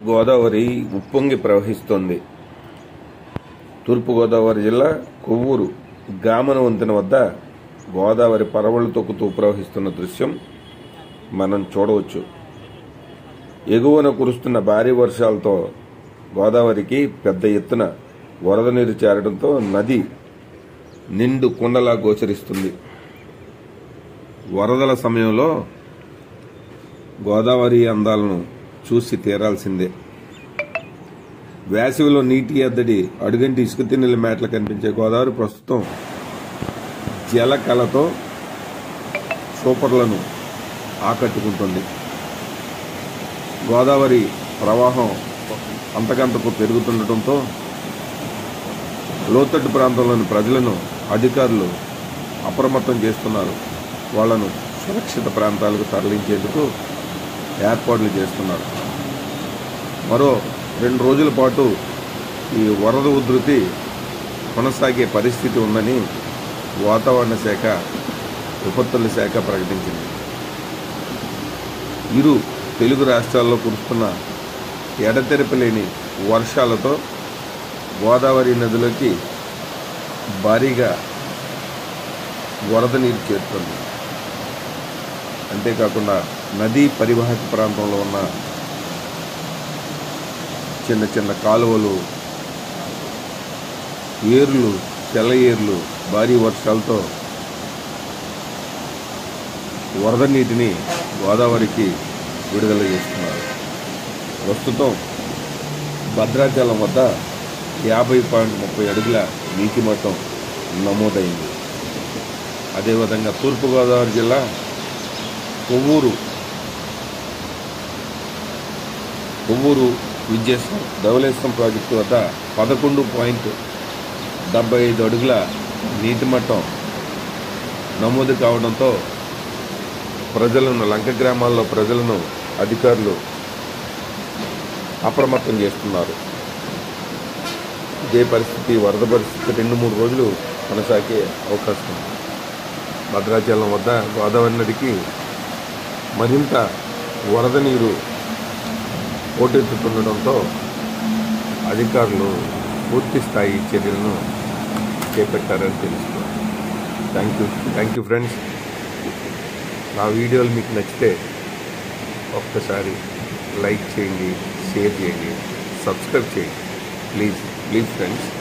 గోదావరి ఉప్పొంగి ప్రవహిస్తోంది తూర్పుగోదావరి జిల్లా కొవ్వూరు గామన వంతెన వద్ద గోదావరి పరవళ్లు తొక్కుతూ ప్రవహిస్తున్న దృశ్యం మనం చూడవచ్చు ఎగువన కురుస్తున్న భారీ వర్షాలతో గోదావరికి పెద్ద ఎత్తున వరద నీరు చేరడంతో నది నిండు కుండలా గోచరిస్తుంది వరదల సమయంలో గోదావరి అందాలను చూసి తీరాల్సిందే వేసవిలో నీటి ఎద్దడి అడుగంటి ఇసుక తిన్నెల మేటలు కనిపించే గోదావరి ప్రస్తుతం జలకళతో సూపర్లను ఆకట్టుకుంటుంది గోదావరి ప్రవాహం అంతకంతకు పెరుగుతుండటంతో లోతట్టు ప్రాంతంలోని ప్రజలను అధికారులు అప్రమత్తం చేస్తున్నారు వాళ్లను సురక్షిత ప్రాంతాలకు తరలించేందుకు ఏర్పాట్లు చేస్తున్నారు మరో రెండు రోజుల పాటు ఈ వరద ఉధృతి కొనసాగే పరిస్థితి ఉందని వాతావరణ శాఖ విపత్తుల శాఖ ప్రకటించింది ఇరు తెలుగు రాష్ట్రాల్లో కురుస్తున్న ఎడతెరపి లేని వర్షాలతో గోదావరి నదిలోకి భారీగా వరద నీరు చేరుతుంది అంతేకాకుండా నదీ పరివాహక ప్రాంతంలో ఉన్న చిన్న చిన్న కాలువలు ఏర్లు తెల్ల ఏర్లు భారీ వర్షాలతో వరద నీటిని గోదావరికి విడుదల చేస్తున్నారు ప్రస్తుతం భద్రాచలం వద్ద యాభై పాయింట్ ముప్పై అడుగుల నీటి మట్టం నమోదైంది అదేవిధంగా తూర్పుగోదావరి జిల్లా కొవ్వూరు కొవ్వూరు విద్యేశ్వరం ధవళేశ్వరం ప్రాజెక్టు వద్ద పదకొండు పాయింట్ డెబ్బై ఐదు అడుగుల నీటి మట్టం నమోదు కావడంతో ప్రజలను లంక గ్రామాల్లో ప్రజలను అధికారులు అప్రమత్తం చేస్తున్నారు ఇదే పరిస్థితి వరద పరిస్థితి రెండు మూడు రోజులు కొనసాగే అవకాశం ఉంది భద్రాచలం వద్ద గోదావరి నదికి మరింత వరద నీరు పోటెత్తుతుండటంతో అధికారులు పూర్తి స్థాయి చర్యలను చేపట్టారని తెలుస్తుంది thank you thank you friends నా వీడియోలు మీకు నచ్చితే ఒక్కసారి లైక్ చేయండి షేర్ చేయండి సబ్స్క్రైబ్ చేయండి ప్లీజ్ ప్లీజ్ ఫ్రెండ్స్